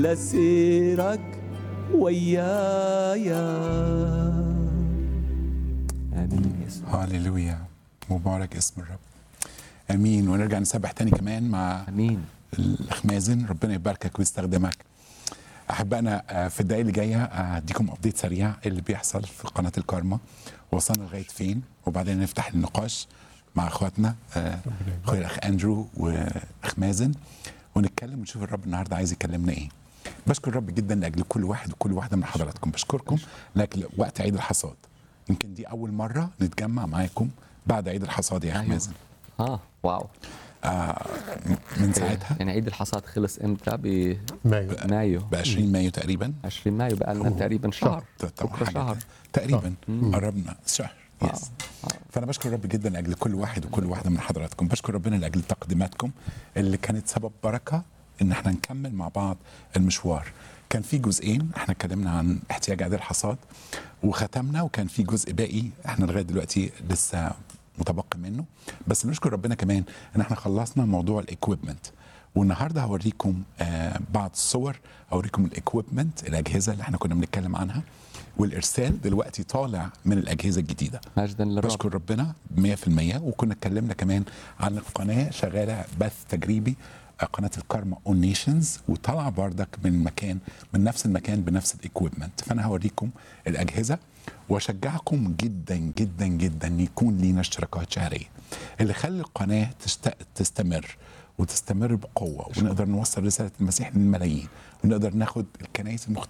لسيرك ويايا امين يسوع هاليلويا مبارك اسم الرب امين ونرجع نسبح تاني كمان مع امين الاخ مازن ربنا يباركك ويستخدمك احبائنا آه، في الدقايق اللي جايه آه، هديكم ابديت سريع إيه اللي بيحصل في قناه الكارما وصلنا لغايه فين وبعدين نفتح النقاش مع اخواتنا آه، اخويا الاخ اندرو واخ مازن ونتكلم ونشوف الرب النهارده عايز يكلمنا ايه بشكر الرب جدا لاجل كل واحد وكل واحده من حضراتكم بشكركم لاجل وقت عيد الحصاد يمكن دي اول مره نتجمع معاكم بعد عيد الحصاد يا اخ أيوة. مازن اه واو من ساعتها يعني عيد الحصاد خلص امتى مايو بمايو ب 20 مايو تقريبا 20 مايو بقى لنا تقريبا شهر طبعا بكره حاجة شهر تقريبا قربنا شهر واو. يس فانا بشكر الرب جدا لاجل كل واحد وكل واحده من حضراتكم بشكر ربنا لاجل تقديماتكم اللي كانت سبب بركه ان احنا نكمل مع بعض المشوار كان في جزئين احنا اتكلمنا عن احتياج عيد الحصاد وختمنا وكان في جزء باقي احنا لغايه دلوقتي لسه متبقي منه بس نشكر ربنا كمان ان احنا خلصنا موضوع الاكويبمنت والنهارده هوريكم آه بعض الصور اوريكم الاكويبمنت الاجهزه اللي احنا كنا بنتكلم عنها والارسال دلوقتي طالع من الاجهزه الجديده مجدا للرب بشكر ربنا 100% وكنا اتكلمنا كمان عن القناه شغاله بث تجريبي آه، قناه الكارما اون نيشنز وطالعه بردك من مكان من نفس المكان بنفس الاكويبمنت فانا هوريكم الاجهزه واشجعكم جدا جدا جدا إن يكون لينا اشتراكات شهريه اللي خلي القناه تست... تستمر وتستمر بقوه ونقدر نوصل رساله المسيح للملايين ونقدر ناخد الكنائس المختلفه